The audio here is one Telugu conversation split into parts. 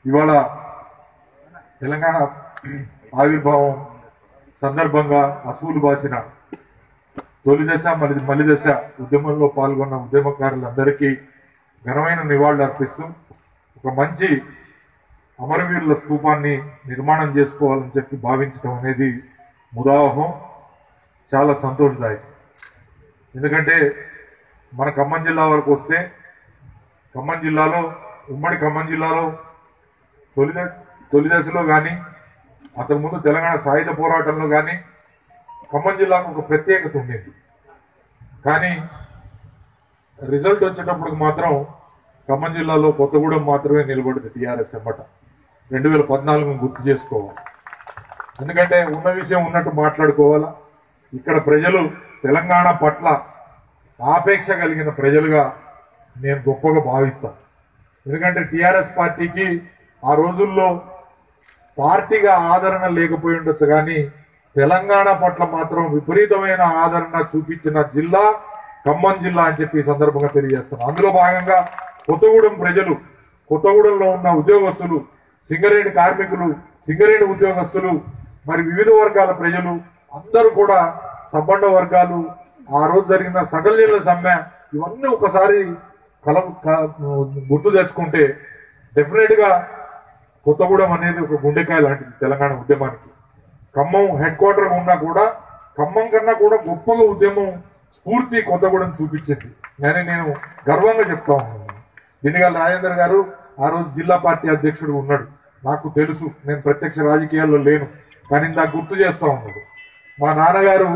ఇవాళ తెలంగాణ ఆవిర్భావం సందర్భంగా అసూలు బాసిన తొలి దశ మలి మలి దశ ఉద్యమంలో పాల్గొన్న ఉద్యమకారులందరికీ ఘనమైన నివాళులు అర్పిస్తూ ఒక మంచి అమరవీరుల స్తూపాన్ని నిర్మాణం చేసుకోవాలని చెప్పి భావించడం అనేది ముదావహం చాలా సంతోషదాయకం ఎందుకంటే మన ఖమ్మం జిల్లా వరకు వస్తే ఖమ్మం జిల్లాలో ఉమ్మడి ఖమ్మం జిల్లాలో తొలి ద- తొలి దశలో కానీ అంతకుముందు తెలంగాణ సాయుధ పోరాటంలో కానీ ఖమ్మం జిల్లాకు ఒక ప్రత్యేకత ఉండేది కానీ రిజల్ట్ వచ్చేటప్పుడు మాత్రం ఖమ్మం జిల్లాలో కొత్తగూడెం మాత్రమే నిలబడింది టీఆర్ఎస్ ఎమ్మట రెండు వేల పద్నాలుగు గుర్తు చేసుకోవాలి ఎందుకంటే ఉన్న విషయం ఉన్నట్టు మాట్లాడుకోవాలా ఇక్కడ ప్రజలు తెలంగాణ పట్ల ఆపేక్ష కలిగిన ప్రజలుగా నేను గొప్పగా భావిస్తాను ఎందుకంటే టిఆర్ఎస్ పార్టీకి ఆ రోజుల్లో పార్టీగా ఆదరణ లేకపోయి ఉండొచ్చు కానీ తెలంగాణ పట్ల మాత్రం విపరీతమైన ఆదరణ చూపించిన జిల్లా ఖమ్మం జిల్లా అని చెప్పి ఈ సందర్భంగా తెలియజేస్తున్నాను అందులో భాగంగా కొత్తగూడెం ప్రజలు కొత్తగూడెంలో ఉన్న ఉద్యోగస్తులు సింగరేణి కార్మికులు సింగరేణి ఉద్యోగస్తులు మరి వివిధ వర్గాల ప్రజలు అందరూ కూడా సబ్బండ వర్గాలు ఆ రోజు జరిగిన సకల జిల్లా సమ్మె ఇవన్నీ ఒకసారి కల క- గుర్తు తెచ్చుకుంటే డెఫినెట్ గా కొత్తగూడెం అనేది ఒక గుండెకాయ లాంటిది తెలంగాణ ఉద్యమానికి ఖమ్మం హెడ్ క్వార్టర్ ఉన్నా కూడా ఖమ్మం కన్నా కూడా గొప్పగా ఉద్యమం స్ఫూర్తి కొత్తగూడెం చూపించింది కానీ నేను గర్వంగా చెప్తా ఉన్నాను దినిగాల రాజేందర్ గారు ఆ రోజు జిల్లా పార్టీ అధ్యక్షుడు ఉన్నాడు నాకు తెలుసు నేను ప్రత్యక్ష రాజకీయాల్లో లేను కానీ ఇందాక గుర్తు చేస్తా ఉన్నాడు మా నాన్నగారు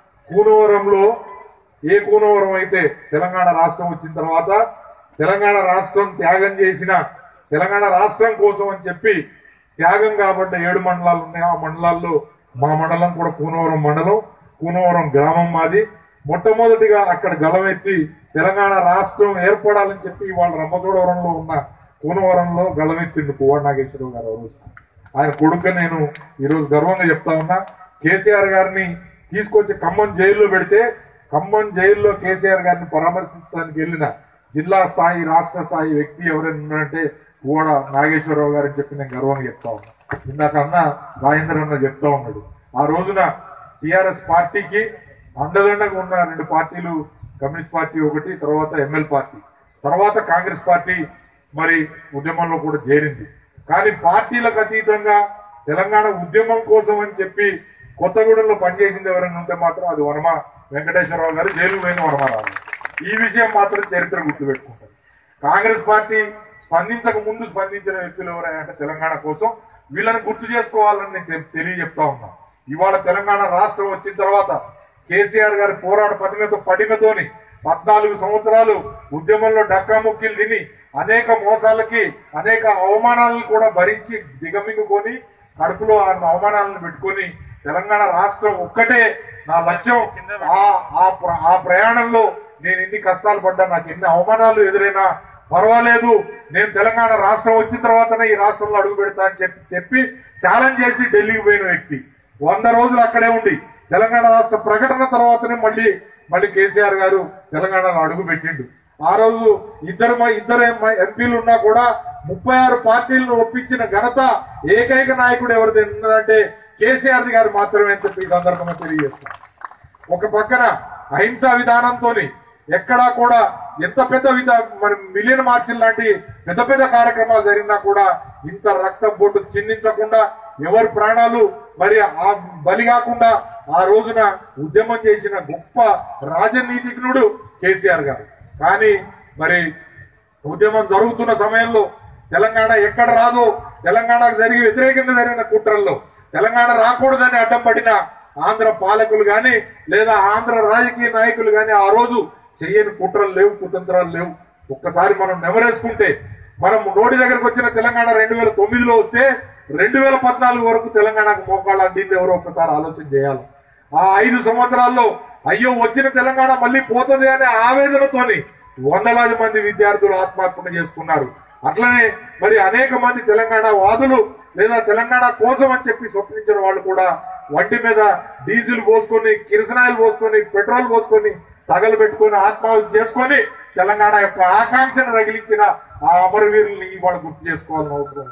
కూనవరంలో ఏ కూనవరం అయితే తెలంగాణ రాష్ట్రం వచ్చిన తర్వాత తెలంగాణ రాష్ట్రం త్యాగం చేసిన తెలంగాణ రాష్ట్రం కోసం అని చెప్పి త్యాగం కాబట్ట ఏడు మండలాలు ఉన్నాయి ఆ మండలాల్లో మా మండలం కూడా కూనవరం మండలం కూనవరం గ్రామం మాది మొట్టమొదటిగా అక్కడ గళమెత్తి తెలంగాణ రాష్ట్రం ఏర్పడాలని చెప్పి ఇవాళ రంపచోడవరంలో ఉన్న కూనవరంలో గళమెత్తిండు పువ్వాడు నాగేశ్వరరావు గారు ఆ రోజు ఆయన కొడుకు నేను ఈరోజు గర్వంగా చెప్తా ఉన్నా కేసీఆర్ గారిని తీసుకొచ్చి ఖమ్మం జైల్లో పెడితే ఖమ్మం జైల్లో కేసీఆర్ గారిని పరామర్శించడానికి వెళ్ళిన జిల్లా స్థాయి రాష్ట్ర స్థాయి వ్యక్తి ఎవరైనా ఉన్నారంటే కూడా నాగేశ్వరరావు గారు అని చెప్పి నేను గర్వంగా చెప్తా ఉన్నా ఇందాక అన్న రాజేంద్ర అన్న చెప్తా ఉన్నాడు ఆ రోజున టిఆర్ఎస్ పార్టీకి అండదండగా ఉన్న రెండు పార్టీలు కమ్యూనిస్ట్ పార్టీ ఒకటి తర్వాత ఎంఎల్ పార్టీ తర్వాత కాంగ్రెస్ పార్టీ మరి ఉద్యమంలో కూడా చేరింది కానీ పార్టీలకు అతీతంగా తెలంగాణ ఉద్యమం కోసం అని చెప్పి కొత్తగూడెంలో పనిచేసింది ఎవరైనా ఉంటే మాత్రం అది వనమ వెంకటేశ్వరరావు గారు జైలు పోయిన వనమారావు ఈ విషయం మాత్రం చరిత్ర గుర్తుపెట్టుకుంటారు కాంగ్రెస్ పార్టీ స్పందించక ముందు స్పందించిన వ్యక్తులు ఎవరైనా అంటే తెలంగాణ కోసం వీళ్ళని గుర్తు చేసుకోవాలని నేను తె- తెలియజెప్తా ఉన్నా ఇవాళ తెలంగాణ రాష్ట్రం వచ్చిన తర్వాత కేసీఆర్ గారి పోరాట పటిమతో పటిమతోని పద్నాలుగు సంవత్సరాలు ఉద్యమంలో డక్కా ముక్కిలు తిని అనేక మోసాలకి అనేక అవమానాలను కూడా భరించి దిగమింగుకొని కడుపులో ఆ అవమానాలను పెట్టుకొని తెలంగాణ రాష్ట్రం ఒక్కటే నా లక్ష్యం ఆ ఆ ప్ర- ఆ ప్రయాణంలో నేను ఎన్ని కష్టాలు పడ్డా నాకు ఎన్ని అవమానాలు ఎదురైనా పర్వాలేదు నేను తెలంగాణ రాష్ట్రం వచ్చిన తర్వాతనే ఈ రాష్ట్రంలో అడుగు పెడతా అని చెప్పి చెప్పి ఛాలెంజ్ చేసి ఢిల్లీకి పోయిన వ్యక్తి వంద రోజులు అక్కడే ఉండి తెలంగాణ రాష్ట్ర ప్రకటన తర్వాతనే మళ్ళీ మళ్ళీ కేసీఆర్ గారు తెలంగాణలో అడుగు పెట్టిండు ఆ రోజు ఇద్దరు మ- ఇద్దరు ఎం- ఎంపీలు ఉన్నా కూడా ముప్పై ఆరు పార్టీలను ఒప్పించిన ఘనత ఏకైక నాయకుడు ఎవరిది ఉన్నదంటే కేసీఆర్ గారు మాత్రమే అని చెప్పి ఈ సందర్భంగా తెలియజేస్తాను ఒక పక్కన అహింసా విధానంతోని ఎక్కడా కూడా ఎంత పెద్ద విధ మరి మిలియన్ మార్చిల్ లాంటి పెద్ద పెద్ద కార్యక్రమాలు జరిగినా కూడా ఇంత రక్తం బొట్టు చిందించకుండా ఎవరి ప్రాణాలు మరి ఆ బలి కాకుండా ఆ రోజున ఉద్యమం చేసిన గొప్ప రాజనీతిజ్ఞుడు కేసీఆర్ గారు కానీ మరి ఉద్యమం జరుగుతున్న సమయంలో తెలంగాణ ఎక్కడ రాదో తెలంగాణకు జరిగి వ్యతిరేకంగా జరిగిన కుట్రల్లో తెలంగాణ రాకూడదని అడ్డం పడిన ఆంధ్ర పాలకులు గాని లేదా ఆంధ్ర రాజకీయ నాయకులు గాని ఆ రోజు చెయ్యని కుట్రలు లేవు కుతంత్రాలు లేవు ఒక్కసారి మనం నెమరేసుకుంటే మనం నోటి దగ్గరకు వచ్చిన తెలంగాణ రెండు వేల తొమ్మిదిలో వస్తే రెండు వేల పద్నాలుగు వరకు తెలంగాణకు మోకాళ్ళు అడ్డింది ఎవరో ఒక్కసారి ఆలోచన చేయాలి ఆ ఐదు సంవత్సరాల్లో అయ్యో వచ్చిన తెలంగాణ మళ్ళీ పోతుంది అనే ఆవేదనతోని వందలాది మంది విద్యార్థులు ఆత్మహత్య చేసుకున్నారు అట్లనే మరి అనేక మంది తెలంగాణ వాదులు లేదా తెలంగాణ కోసం అని చెప్పి స్వప్నించిన వాళ్ళు కూడా వంటి మీద డీజిల్ పోసుకొని కిరసనాయిల్ పోసుకొని పెట్రోల్ పోసుకొని తగలబెట్టుకొని ఆత్మహత్య చేసుకొని తెలంగాణ యొక్క ఆకాంక్షను రగిలించిన ఆ అమరవీరుల్ని ఇవాళ గుర్తు చేసుకోవాల్సిన అవసరం ఉంది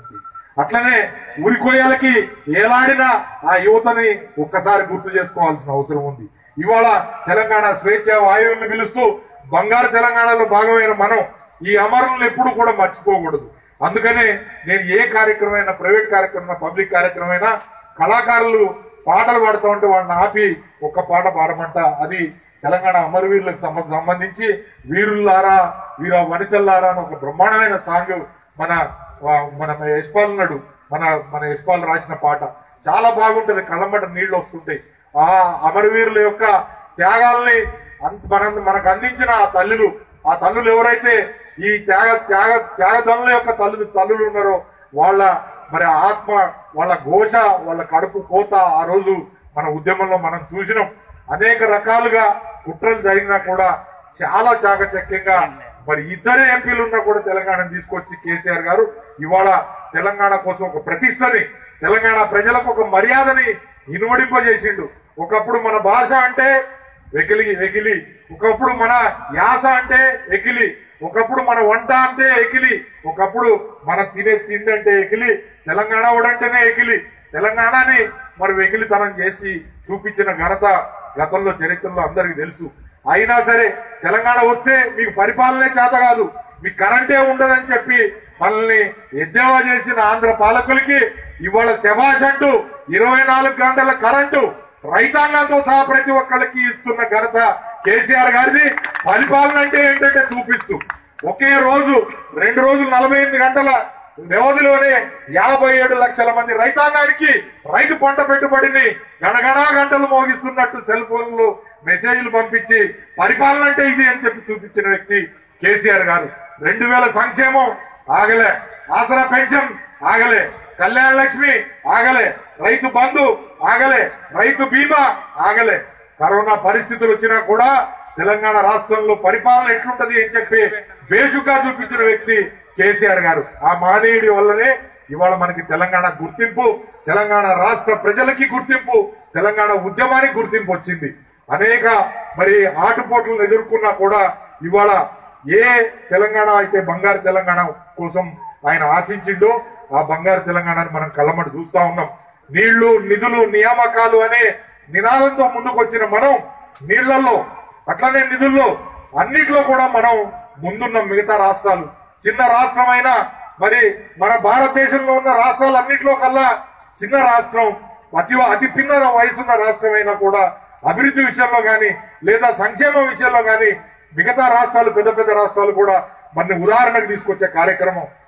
అట్లనే ఉరికొయ్యాలకి ఏలాడిన ఆ యువతని ఒక్కసారి గుర్తు చేసుకోవాల్సిన అవసరం ఉంది ఇవాళ తెలంగాణ స్వేచ్ఛ వాయువుని పిలుస్తూ బంగారు తెలంగాణలో భాగమైన మనం ఈ అమరులను ఎప్పుడు కూడా మర్చిపోకూడదు అందుకనే నేను ఏ కార్యక్రమం అయినా ప్రైవేట్ కార్యక్రమం పబ్లిక్ కార్యక్రమం అయినా కళాకారులు పాటలు పాడుతూ ఉంటే వాళ్ళని ఆపి ఒక్క పాట పాడమంట అది తెలంగాణ అమరవీరులకు సంబ- సంబంధించి వీరుల్లారా వీర వనితల్లారా అని ఒక బ్రహ్మాండమైన సాంగ్ మన ఆ, మన యశ్పాల్ ఉన్నాడు మన మన యశ్పాల్ రాసిన పాట చాలా బాగుంటది కళ్ళంబట నీళ్లు వస్తుంటాయి ఆ అమరవీరుల యొక్క త్యాగాల్ని అంత మన మనకు అందించిన ఆ తల్లులు ఆ తల్లులు ఎవరైతే ఈ త్యాగ త్యాగ త్యాగదనుల యొక్క తల్లులు తల్లులు ఉన్నారో వాళ్ళ మరి ఆత్మ వాళ్ళ ఘోష వాళ్ళ కడుపు కోత ఆ రోజు మన ఉద్యమంలో మనం చూసినాం అనేక రకాలుగా కుట్రలు జరిగినా కూడా చాలా చాకచక్యంగా మరి ఇద్దరే ఎంపీలు ఉన్నా కూడా తెలంగాణను తీసుకొచ్చి కేసీఆర్ గారు ఇవాళ తెలంగాణ కోసం ఒక ప్రతిష్టని తెలంగాణ ప్రజలకు ఒక మర్యాదని ఇనుమడింపజేసిండు ఒకప్పుడు మన భాష అంటే వెకిలి వెకిలి ఒకప్పుడు మన యాస అంటే ఎకిలి ఒకప్పుడు మన వంట అంటే ఎకిలి ఒకప్పుడు మన తినే తిండి అంటే ఎకిలి తెలంగాణ వాడంటేనే ఎకిలి తెలంగాణని మరి వెకిలితనం చేసి చూపించిన ఘనత గతంలో చరిత్రలో అందరికి తెలుసు అయినా సరే తెలంగాణ వస్తే మీకు పరిపాలనే చేత కాదు మీకు కరెంటే ఉండదని చెప్పి మనల్ని ఎద్దేవా చేసిన ఆంధ్ర పాలకులకి ఇవాళ శభాష్ అంటూ ఇరవై నాలుగు గంటల కరెంటు రైతాంగంతో సహా ప్రతి ఒక్కళ్ళకి ఇస్తున్న ఘనత కేసీఆర్ గారిది పరిపాలన అంటే ఏంటంటే చూపిస్తూ ఒకే రోజు రెండు రోజులు నలభై ఎనిమిది గంటల వ్యవధిలోనే యాభై ఏడు లక్షల మంది రైతాంగానికి రైతు పంట పెట్టుబడిని గణగణా గంటలు మోగిస్తున్నట్టు సెల్ ఫోన్లు మెసేజ్లు పంపించి పరిపాలన అంటే ఇది అని చెప్పి చూపించిన వ్యక్తి కేసీఆర్ గారు రెండు వేల సంక్షేమం ఆగలే ఆసరా పెన్షన్ ఆగలే కళ్యాణ లక్ష్మి ఆగలే రైతు బంధు ఆగలే రైతు బీమా ఆగలే కరోనా పరిస్థితులు వచ్చినా కూడా తెలంగాణ రాష్ట్రంలో పరిపాలన ఎట్లుంటది అని చెప్పి బేషుగా చూపించిన వ్యక్తి కేసీఆర్ గారు ఆ మహనీయుడి వల్లనే ఇవాళ మనకి తెలంగాణ గుర్తింపు తెలంగాణ రాష్ట్ర ప్రజలకి గుర్తింపు తెలంగాణ ఉద్యమానికి గుర్తింపు వచ్చింది అనేక మరి ఆటుపోట్లను ఎదుర్కొన్నా కూడా ఇవాళ ఏ తెలంగాణ అయితే బంగారు తెలంగాణ కోసం ఆయన ఆశించిండో ఆ బంగారు తెలంగాణని మనం కళ్ళమటి చూస్తా ఉన్నాం నీళ్లు నిధులు నియామకాలు అనే నినాదంతో ముందుకొచ్చిన మనం నీళ్లలో అట్లనే నిధుల్లో అన్నిట్లో కూడా మనం ముందున్న మిగతా రాష్ట్రాలు చిన్న రాష్ట్రమైనా మరి మన భారతదేశంలో ఉన్న రాష్ట్రాలు అన్నిట్లో కల్లా చిన్న రాష్ట్రం అతి అతి పిన్న వయసున్న రాష్ట్రమైనా కూడా అభివృద్ధి విషయంలో గాని లేదా సంక్షేమ విషయంలో గాని మిగతా రాష్ట్రాలు పెద్ద పెద్ద రాష్ట్రాలు కూడా మన ఉదాహరణకు తీసుకొచ్చే కార్యక్రమం